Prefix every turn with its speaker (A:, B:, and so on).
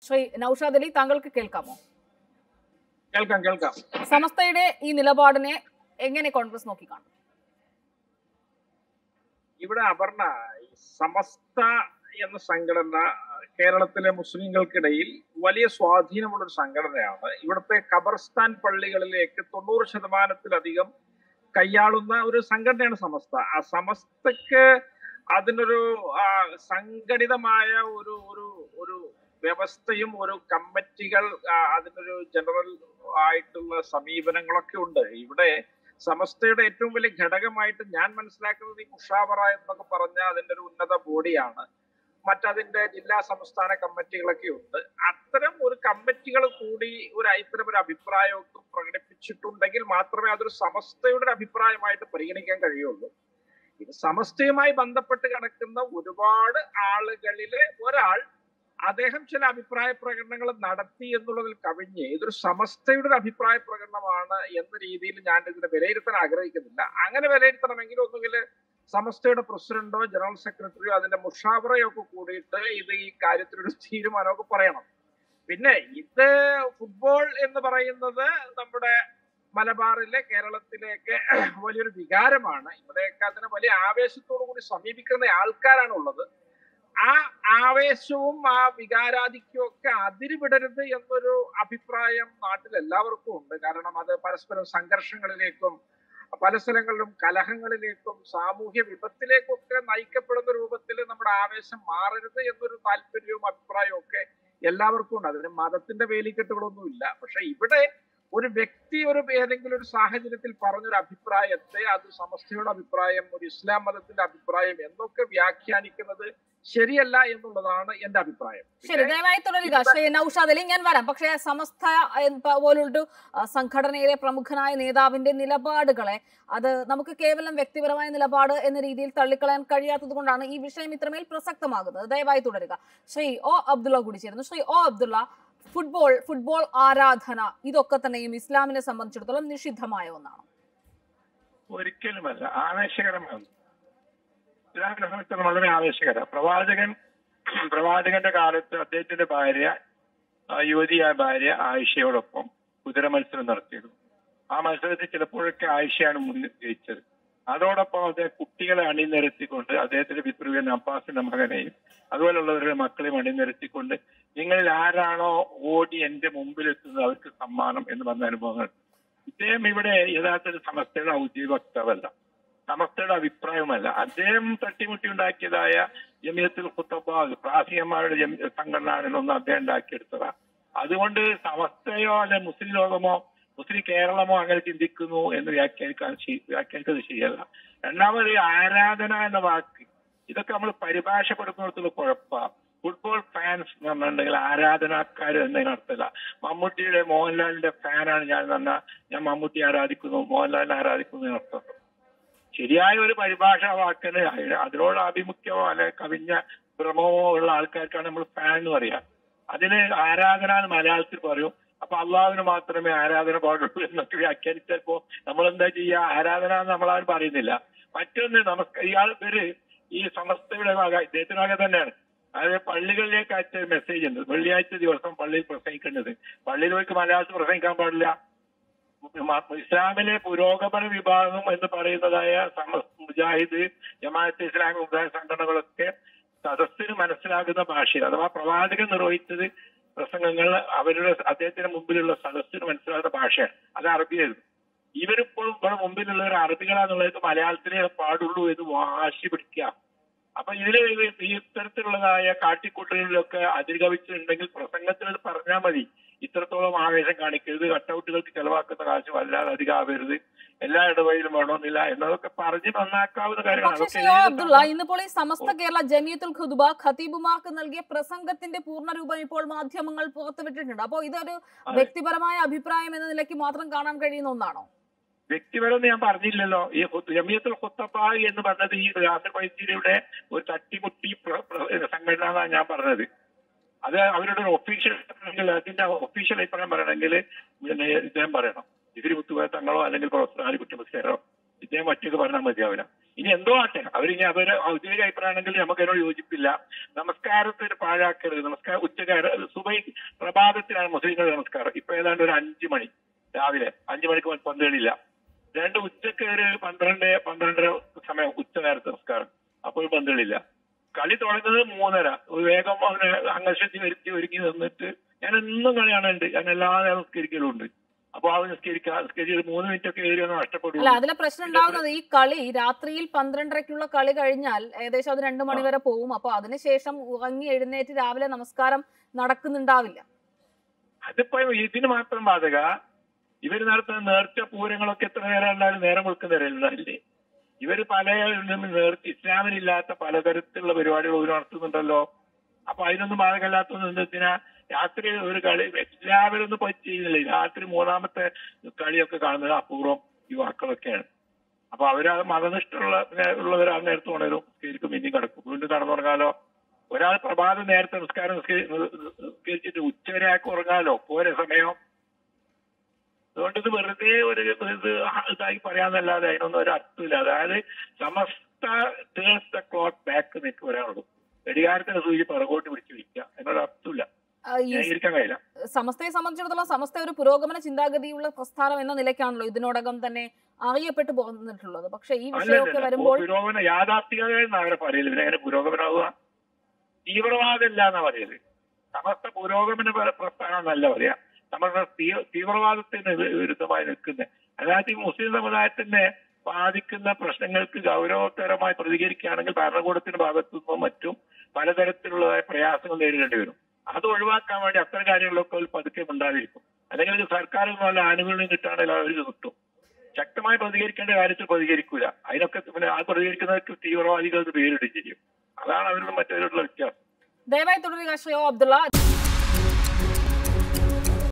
A: ശ്രീ നൌഷാദ് അലി താങ്കൾക്ക് കേൾക്കാമോ
B: കേൾക്കാം കേൾക്കാം
A: സമസ്തയുടെ ഈ നിലപാടിനെ എങ്ങനെ കോൺഗ്രസ് നോക്കിക്കാണും
B: ഇവിടെ അപർണ ഈ സമസ്ത എന്ന സംഘടന കേരളത്തിലെ മുസ്ലിങ്ങൾക്കിടയിൽ വലിയ സ്വാധീനമുള്ള ഒരു സംഘടനയാണ് ഇവിടുത്തെ ഖബർസ്ഥാൻ പള്ളികളിലേക്ക് തൊണ്ണൂറ് ശതമാനത്തിലധികം കൈയാളുന്ന ഒരു സംഘടനയാണ് സമസ്ത ആ സമസ്തക്ക് അതിനൊരു ആ, സംഘടിതമായ ഒരു ഒരു ഒരു വ്യവസ്ഥയും ഒരു കമ്മിറ്റികൾ ആ, അതിനൊരു ജനറൽ ആയിട്ടുള്ള സമീപനങ്ങളൊക്കെ ഉണ്ട് ഇവിടെ സമസ്തയുടെ ഏറ്റവും വലിയ ഘടകമായിട്ട് ഞാൻ മനസ്സിലാക്കുന്നത് ഈ മുഷാവറ എന്നൊക്കെ പറഞ്ഞ അതിന്റെ ഒരു ഉന്നത ബോഡിയാണ് മറ്റതിന്റെ ജില്ലാ സംസ്ഥാന കമ്മിറ്റികളൊക്കെ ഉണ്ട് അത്തരം ഒരു കമ്മിറ്റികൾ കൂടി ഒരു ഇത്തരം ഒരു അഭിപ്രായമൊക്കെ പ്രകടിപ്പിച്ചിട്ടുണ്ടെങ്കിൽ മാത്രമേ അതൊരു സമസ്തയുടെ ഒരു അഭിപ്രായമായിട്ട് പരിഗണിക്കാൻ കഴിയുള്ളൂ ഇത് സമസ്തയുമായി ബന്ധപ്പെട്ട് കിടക്കുന്ന ഒരുപാട് ആളുകളിലെ ഒരാൾ അദ്ദേഹം ചില അഭിപ്രായ പ്രകടനങ്ങൾ നടത്തി എന്നുള്ളതിൽ കവിഞ്ഞ് ഇതൊരു സമസ്തയുടെ ഒരു അഭിപ്രായ പ്രകടനമാണ് എന്ന രീതിയിൽ ഞാൻ ഇതിനെ വിലയിരുത്താൻ ആഗ്രഹിക്കുന്നില്ല അങ്ങനെ വിലയിരുത്തണമെങ്കിൽ ഒന്നുകിൽ സമസ്തയുടെ പ്രസിഡന്റോ ജനറൽ സെക്രട്ടറിയോ അതിന്റെ മുഷാവറയോ ഒക്കെ കൂടിയിട്ട് ഇത് ഈ കാര്യത്തിലൊരു തീരുമാനമൊക്കെ പറയണം പിന്നെ ഇത് ഫുട്ബോൾ എന്ന് പറയുന്നത് നമ്മുടെ മലബാറിലെ കേരളത്തിലേക്ക് വലിയൊരു വികാരമാണ് ഇവിടെയൊക്കെ അതിനെ വലിയ ആവേശത്തോടു കൂടി സമീപിക്കുന്ന ആൾക്കാരാണ് ഉള്ളത് ആ ആവേശവും ആ വികാരാധിക്യവും ഒക്കെ അതിരുവിടരുത് എന്നൊരു അഭിപ്രായം നാട്ടിൽ എല്ലാവർക്കും ഉണ്ട് കാരണം അത് പരസ്പരം സംഘർഷങ്ങളിലേക്കും പല സ്ഥലങ്ങളിലും കലഹങ്ങളിലേക്കും സാമൂഹ്യ വിപത്തിലേക്കും ഒക്കെ നയിക്കപ്പെടുന്ന രൂപത്തിൽ നമ്മുടെ ആവേശം മാറരുത് എന്നൊരു താല്പര്യവും അഭിപ്രായവും ഒക്കെ എല്ലാവർക്കും ഉണ്ട് അതിന് മതത്തിന്റെ വേലിക്കെട്ടുകളൊന്നുമില്ല പക്ഷെ ഇവിടെ ഒരു വ്യക്തി ഒരു ഏതെങ്കിലും ഒരു സാഹചര്യത്തിൽ പറഞ്ഞൊരു അഭിപ്രായത്തെ അത് സമസ്തയുടെ അഭിപ്രായം ഒരു ഇസ്ലാം മതത്തിന്റെ അഭിപ്രായം എന്നൊക്കെ വ്യാഖ്യാനിക്കുന്നത് ശരിയല്ല എന്നുള്ളതാണ് എന്റെ അഭിപ്രായം
A: ശരി ദയവായി തുടരുക ശ്രീ നൌഷാദ് അലി ഞാൻ വരാം പക്ഷേ സമസ്ത എന്ന പോലൊരു ആ, സംഘടനയിലെ പ്രമുഖനായ നേതാവിന്റെ നിലപാടുകളെ അത് നമുക്ക് കേവലം വ്യക്തിപരമായ നിലപാട് എന്ന രീതിയിൽ തള്ളിക്കളയാൻ കഴിയാത്തത് കൊണ്ടാണ് ഈ വിഷയം ഇത്രമേൽ പ്രസക്തമാകുന്നത് ദയവായി തുടരുക ശ്രീ ഒ അബ്ദുള്ള കൂടി ചേരുന്നു Shri O Abdulla football football ആരാധന ഇതൊക്കെ തന്നെയും ഇസ്ലാമിനെ സംബന്ധിച്ചിടത്തോളം നിഷിദ്ധമായ ഒന്നാണ്
C: ഒരിക്കലുമല്ല ആവേശകരമാണ് ഇസ്ലാമിനെ സംബന്ധിച്ചിടത്തോളം വളരെ ആവേശകര പ്രവാചകൻ പ്രവാചകന്റെ കാലത്ത് അദ്ദേഹത്തിന്റെ ഭാര്യ ആ യുവതിയായ ഭാര്യ ആയിഷയോടൊപ്പം കുതിര മത്സരം നടത്തിയിരുന്നു ആ മത്സരത്തിൽ ചിലപ്പോഴൊക്കെ ആയിഷയാണ് മുന്നിൽ ജയിച്ചത് അതോടൊപ്പം അദ്ദേഹം കുട്ടികളെ അണിനിരത്തിക്കൊണ്ട് അദ്ദേഹത്തിന്റെ പിതൃവ്യൻ അബ്ബാസിന്റെ മകനെയും അതുപോലുള്ളവരുടെ മക്കളെയും അണിനിരത്തിക്കൊണ്ട് നിങ്ങളിൽ ആരാണോ ഓടി എന്റെ മുമ്പിൽ എത്തുന്നത് അവർക്ക് സമ്മാനം എന്ന് പറഞ്ഞ അനുഭവങ്ങൾ ഇദ്ദേഹം ഇവിടെ യഥാർത്ഥത്തിൽ സമസ്തയുടെ ഔദ്യോഗിക വക്താവല്ല സമസ്തയുടെ അഭിപ്രായമല്ല അദ്ദേഹം തട്ടിമുട്ടി ഉണ്ടാക്കിയതായ ജമിയത്തുൽ ഖുത്തബാഗ് പ്രാസികന്മാരുടെ ജമി- സംഘടനയാണെന്നൊന്നും അദ്ദേഹം ഉണ്ടാക്കിയെടുത്തതാ അതുകൊണ്ട് സമസ്തയോ അല്ലെ മുസ്ലിം ലോകമോ മുസ്ലിം കേരളമോ അങ്ങനെ ചിന്തിക്കുന്നു എന്ന് വ്യാഖ്യാനിക്കാൻ ശരി- വ്യാഖ്യാനിക്കുന്നത് ശരിയല്ല രണ്ടാമത് ഈ ആരാധന എന്ന വാക്ക് ഇതൊക്കെ നമ്മൾ പരിഭാഷപ്പെടുത്തുന്നിടത്തുള്ള കുഴപ്പ ഫുട്ബോൾ ഫാൻസ് എന്ന് പറഞ്ഞിട്ടുണ്ടെങ്കിൽ ആരാധനാക്കാർ എന്നതിനർത്ഥമില്ല മമ്മൂട്ടിയുടെ മോഹൻലാലിന്റെ ഫാനാണ് ഞാൻ എന്ന് പറഞ്ഞാൽ ഞാൻ മമ്മൂട്ടി ആരാധിക്കുന്നു മോഹൻലാലിനെ ആരാധിക്കുന്നു എന്നർത്ഥം ശരിയായ ഒരു പരിഭാഷ വാക്കിന് അയ- അതിനോട് ആഭിമുഖ്യമോ അല്ലെ കവിഞ്ഞ ഭ്രമമോ ഉള്ള ആൾക്കാർക്കാണ് നമ്മൾ ഫാൻ എന്ന് പറയാ അതിന് ആരാധന എന്ന് മലയാളത്തിൽ പറയും അപ്പൊ അള്ളാഹുവിന് മാത്രമേ ആരാധന പാടുള്ളൂ എന്നൊക്കെ വ്യാഖ്യാനിച്ചപ്പോ നമ്മൾ എന്താ ചെയ്യുക ആരാധന എന്ന് നമ്മളാരും പറയുന്നില്ല മറ്റൊന്ന് നമുക്ക് ഇയാൾ ഇവര് ഈ സമസ്തയുടെ ഭാഗ ഇദ്ദേഹത്തിന്റെ ഭാഗം തന്നെയാണ് അതായത് പള്ളികളിലേക്ക് അയച്ച മെസ്സേജ് ഉണ്ട് വെള്ളിയാഴ്ച ദിവസം പള്ളിയിൽ പ്രസംഗിക്കേണ്ടത് പള്ളിയിൽ പോയി മലയാളത്തിൽ പ്രസംഗിക്കാൻ പാടില്ല മ- ഇസ്ലാമിലെ പുരോഗമന വിഭാഗം എന്ന് പറയുന്നതായ സമസ് മുജാഹിദ് ജമാഅത്ത് ഇസ്ലാമി മുജാഹിദ് സംഘടനകളൊക്കെ സദസ്സിന് മനസ്സിലാകുന്ന ഭാഷയിൽ അഥവാ പ്രവാചകൻ നിർവഹിച്ചത് പ്രസംഗങ്ങൾ അവരുടെ അദ്ദേഹത്തിന് മുമ്പിലുള്ള സദസ്സിന് മനസ്സിലാകുന്ന ഭാഷയാണ് അത് അറബിയായിരുന്നു ഇവരിപ്പോൾ ഇവിടെ മുമ്പിലുള്ളവർ അറബികളാന്നുള്ളത് മലയാളത്തിലേ പാടുള്ളൂ എന്ന് വാശി പിടിക്കുക അപ്പൊ ഇതില് ഈ ഇത്തരത്തിലുള്ളതായ കാട്ടിക്കൂട്ടലുകളിലൊക്കെ അതിർഗമിച്ചിട്ടുണ്ടെങ്കിൽ പ്രസംഗത്തിൽ അത് പറഞ്ഞാൽ മതി ഇത്രത്തോളം ആവേശം കാണിക്കരുത് കട്ടൗട്ടുകൾക്ക് ചെലവാക്കുന്ന കാശ് വല്ലാതെ അധികം ആവരുത് എല്ലാ ഇടവഴിയിലും വേണമെന്നില്ല എന്നതൊക്കെ പറഞ്ഞ് നന്നാക്കാവുന്ന കാര്യമാണ്
A: പക്ഷേ
C: അതൊക്കെ
A: ശ്രീ ഒ
C: ഏത്
A: അബ്ദുള്ള ഇന്നിപ്പോൾ ഈ സമസ്ത കേരള ജമിയത്തുൽ ഖുദുബ ഖതീബുമാർക്ക് നൽകിയ പ്രസംഗത്തിന്റെ പൂർണ്ണരൂപം ഇപ്പോൾ മാധ്യമങ്ങൾ പുറത്തുവിട്ടിട്ടുണ്ട് അപ്പോൾ ഇതൊരു
C: അതെ.
A: വ്യക്തിപരമായ അഭിപ്രായം എന്ന നിലയ്ക്ക് മാത്രം കാണാൻ കഴിയുന്ന ഒന്നാണോ
C: വ്യക്തിപരം ഞാൻ പറഞ്ഞില്ലല്ലോ ഈ ഹുത്ത് ജമിയത്തുൽ ഖുത്തബായി എന്ന് പറഞ്ഞത് ഈ യാസർ വൈദ്യരുടെ ഒരു തട്ടിമുട്ടി പ്ര- പ്ര- സംഘടന എന്നാണ് ഞാൻ പറഞ്ഞത് അത് അവരുടെ ഒരു ഒഫീഷ്യൽ അതിന്റെ ഒഫീഷ്യൽ അഭിപ്രായം പറയണമെങ്കിൽ പിന്നെ ഇദ്ദേഹം പറയണം ഇതിരി മുത്തുപോയ തങ്ങളോ അല്ലെങ്കിൽ പ്രൊഫസർ ആലിക്കുട്ടി മുസ്ലിയാരോ ഇദ്ദേഹം ഒറ്റയ്ക്ക് പറഞ്ഞാൽ മതിയാവില്ല ഇനി എന്തോ ആട്ടെ അവരിനി അവര് ഔദ്യോഗിക അഭിപ്രായമാണെങ്കിൽ നമുക്ക് അതിനോട് യോജിപ്പില്ല നമസ്കാരത്തിന് പാഴാക്കരുത് നമസ്കാരം ഉച്ചക്കാര സുബൈ പ്രഭാതത്തിലാണ് മുസ്ലിങ്ങളുടെ നമസ്കാരം ഇപ്പൊ ഏതാണ്ട് ഒരു അഞ്ചു മണി രാവിലെ അഞ്ചു മണിക്ക് പന്തകളില്ല രണ്ട് ഉച്ചക്ക് ഒരു പന്ത്രണ്ട് പന്ത്രണ്ടര സമയം ഉച്ച നേരത്തെ നമസ്കാരം അപ്പോൾ പന്തകളില്ല കളി തുടങ്ങുന്നത് മൂന്നര ഒരു വേഗം അവനെ അംഗശക്തി വരുത്തി ഒരുക്കി നിന്നിട്ട് ഞാൻ എന്നും കളി കാണുന്നുണ്ട് ഞാൻ എല്ലാ നേരം നിസ്കരിക്കലും ഉണ്ട് അപ്പൊ ആ നിസ്കരിക്കുക നിസ്കരിച്ച് ഒരു മൂന്ന് മിനിറ്റ് ഒക്കെ ഏരിയ നഷ്ടപ്പെടും
A: അല്ല അതിലെ പ്രശ്നം ഉണ്ടാവുന്നത് ഈ കളി രാത്രിയിൽ പന്ത്രണ്ടരയ്ക്കുള്ള കളി കഴിഞ്ഞാൽ ഏകദേശം അത് രണ്ടു മണി വരെ പോകും അപ്പൊ അതിനുശേഷം ഉറങ്ങി എഴുന്നേറ്റ് രാവിലെ നമസ്കാരം നടക്കുന്നുണ്ടാവില്ല
C: അതിപ്പോ ഇതിന് മാത്രം ബാധക ഇവര് നടത്തുന്ന നേർച്ച പൂരങ്ങളൊക്കെ എത്ര നേരം ഉണ്ടായാലും നേരം കൊടുക്കുന്നവരല്ലേ ഇവര് പല നേർച്ച ഇസ്ലാമിലില്ലാത്ത പലതരത്തിലുള്ള പരിപാടികൾ ഇവർ നടത്തുന്നുണ്ടല്ലോ അപ്പൊ അതിനൊന്നും ബാധകമല്ലാത്തൊന്നും എന്തിനാ രാത്രി ഒരു കളി എല്ലാവരും ഒന്നും പോയി ചെയ്യുന്നില്ല രാത്രി മൂന്നാമത്തെ കളിയൊക്കെ കാണുന്നത് അപൂർവം യുവാക്കളൊക്കെയാണ് അപ്പൊ അവര് അത് മതനിഷ്ഠമുള്ള ഉള്ളവർ ആ നേരത്ത് ഉണരും ശരിക്കും പിന്നെയും കിടക്കും വീണ്ടും കടന്നുറങ്ങാലോ ഒരാൾ പ്രഭാതം നേരത്തെ നിസ്കാരം നിസ്കരി- നിസ്കരിച്ചിട്ട് ഉച്ചവരെ ആക്കി ഉറങ്ങാലോ പോരെ സമയം അതുകൊണ്ട് ഇത് വെറുതെ ഒരു ഇത് ഇതായി പറയാന്നല്ലാതെ അതിനൊന്നും ഒരു അർത്ഥമില്ല അതായത് Samastha turns the clock back നിൽക്കുക ഒരാളോട് ഘടികാരത്തിന് സൂചി പിറകോട്ട് പിടിച്ച് വിൽക്കുക എന്നൊരു അർത്ഥമില്ല
A: ആ, ഈ
C: ന്യായീകരിക്കാൻ കഴിയില്ല
A: സമസ്തയെ സംബന്ധിച്ചിടത്തോളം സമസ്ത ഒരു പുരോഗമന ചിന്താഗതിയുള്ള പ്രസ്ഥാനം എന്ന നിലയ്ക്കാണല്ലോ ഇതിനോടകം തന്നെ അറിയപ്പെട്ടു പോന്നിട്ടുള്ളത് പക്ഷെ ഈ വിഷയമൊക്കെ വരുമ്പോൾ
C: പുരോഗമന യാഥാർത്ഥികത എന്ന് അവരെ പറയല് പിന്നെ എങ്ങനെ പുരോഗമനമാവുക തീവ്രവാദമില്ല എന്നാ പറയല് സമസ്ത പുരോഗമന പ്ര- പ്രസ്ഥാനം എന്നല്ല പറയാ നമ്മുടെ തീ- തീവ്രവാദത്തിന് വി- വിരുദ്ധമായി നിൽക്കുന്നത് അതായത് ഈ മുസ്ലിം സമുദായത്തിന്റെ ബാധിക്കുന്ന പ്രശ്നങ്ങൾക്ക് ഗൗരവതരമായി പ്രതികരിക്കുകയാണെങ്കിൽ ഭരണകൂടത്തിന്റെ ഭാഗത്തു നിന്നും മറ്റും പലതരത്തിലുള്ളതായ പ്രയാസങ്ങൾ നേരിടേണ്ടി വരും അത് ഒഴിവാക്കാൻ വേണ്ടി അത്തരം കാര്യങ്ങളൊക്കെ ഒരു പതുക്കെ ഉണ്ടാതിരിക്കും അല്ലെങ്കിൽ ഇത് സർക്കാരിൽ നിന്നുള്ള ആനുകൂല്യം കിട്ടുകയാണെങ്കിൽ അവർക്ക് കിട്ടും ശക്തമായി പ്രതികരിക്കേണ്ട കാര്യത്തിൽ പ്രതികരിക്കൂല അതിനൊക്കെ പിന്നെ ആ പ്രതികരിക്കുന്നവർക്ക് തീവ്രവാദികൾക്ക് പേരിടുകയും ചെയ്യും അതാണ് അവരുടെ മറ്റവരോടുള്ള വ്യത്യാസം
A: ദയവായി തുടരുക ഷയോ അബ്ദുള്ള